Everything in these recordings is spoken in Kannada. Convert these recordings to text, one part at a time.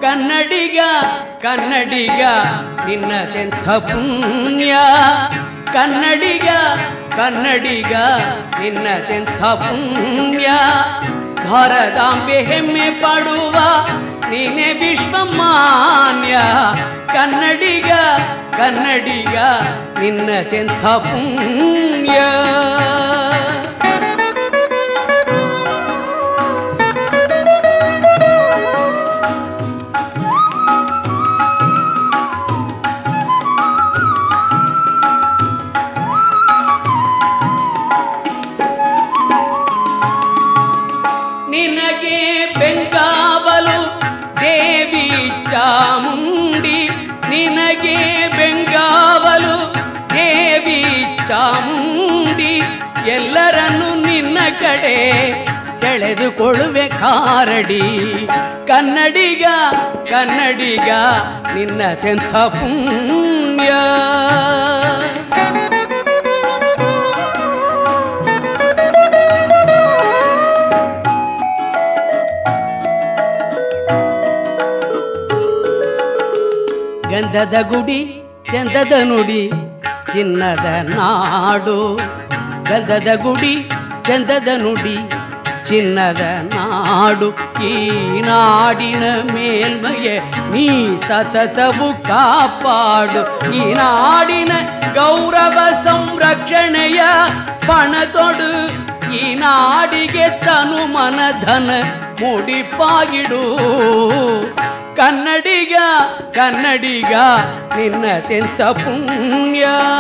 ಕನ್ನಡಿಗ ಕನ್ನಡಿಗ ನಿನ್ನದೆಂಥ ಪುಣ್ಯ ಕನ್ನಡಿಗ ಕನ್ನಡಿಗ ನಿನ್ನದೆಂಥ ಪುಣ್ಯ ಭಾರತಾಂಬೆ ಹೆಮ್ಮೆ ಪಡುವ ನೀನೆ ವಿಶ್ವಮಾನ್ಯ ಕನ್ನಡಿಗ ಕನ್ನಡಿಗ ನಿನ್ನದೆಂಥ ಪುಣ್ಯ ನಿನಗೆ ಬೆಂಗಾವಲು ದೇವಿ ಚಾಮುಂಡಿ ನಿನಗೆ ಬೆಂಗಾವಲು ದೇವಿ ಚಾಮುಂಡಿ ಎಲ್ಲರನ್ನು ನಿನ್ನ ಕಡೆ ಸೆಳೆದುಕೊಳ್ಳುವೆ ಕಾರಡಿ ಕನ್ನಡಿಗ ಕನ್ನಡಿಗ ನಿನ್ನ ತೆಂಥ ಪುಣ್ಯ ಗಂಧದ ಗುಡಿ ಚಂದದ ನುಡಿ ಚಿನ್ನದ ನಾಡು ಗಂಧದ ಗುಡಿ ಚಂದದ ನುಡಿ ಚಿನ್ನದ ನಾಡು ಈ ನಾಡಿನ ಮೇಲ್ಮೈಯ ನೀ ಸತತವು ಕಾಪಾಡು ಈ ನಾಡಿನ ಗೌರವ ಸಂರಕ್ಷಣೆಯ ಪಣತೊಡು ಈ ನಾಡಿಗೆ ತನು ಮನ ಧನ ಮುಡಿಪಾಗಿಡು ಕನ್ನಡಿಗ ಕನ್ನಡಿಗ ನಿನ್ನ ತೆಂತ ಪುಣ್ಯ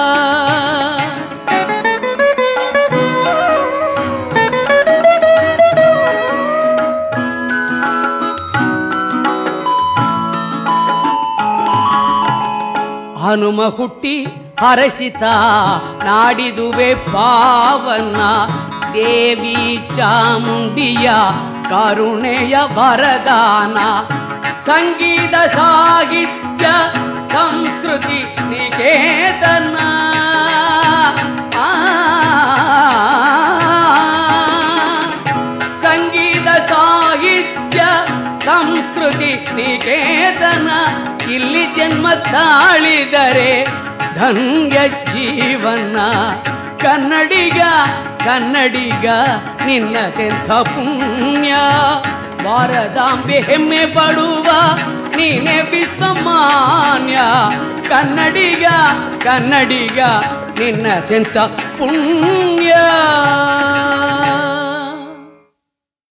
ಹನುಮ ಹುಟ್ಟಿ ಹರಸಿತ ನಾಡಿದುವೆ ಪಾವನ ದೇವಿ ಚಾಮುಂಡಿಯ ಕರುಣೆಯ ವರದಾನ ಸಂಗೀತ ಸಾಹಿತ್ಯ ಸಂಸ್ಕೃತಿ ನಿಕೇತನ ಆ, ಸಂಗೀತ ಸಾಹಿತ್ಯ ಸಂಸ್ಕೃತಿ ನಿಕೇತನ ಇಲ್ಲಿ ಜನ್ಮ ತಾಳಿದರೆ ಧನ್ಯ ಜೀವನ ಕನ್ನಡಿಗ ಕನ್ನಡಿಗ ನಿನ್ನ ತೆಂಥ ಪುಣ್ಯ ಭಾರತಾಂಬೆ ಹೆಮ್ಮೆ ಪಡುವ ನೀನೆ ವಿಶ್ವಮಾನ್ಯ ಕನ್ನಡಿಗ ಕನ್ನಡಿಗ ನಿನ್ನ ತೆಂಥ ಪುಣ್ಯ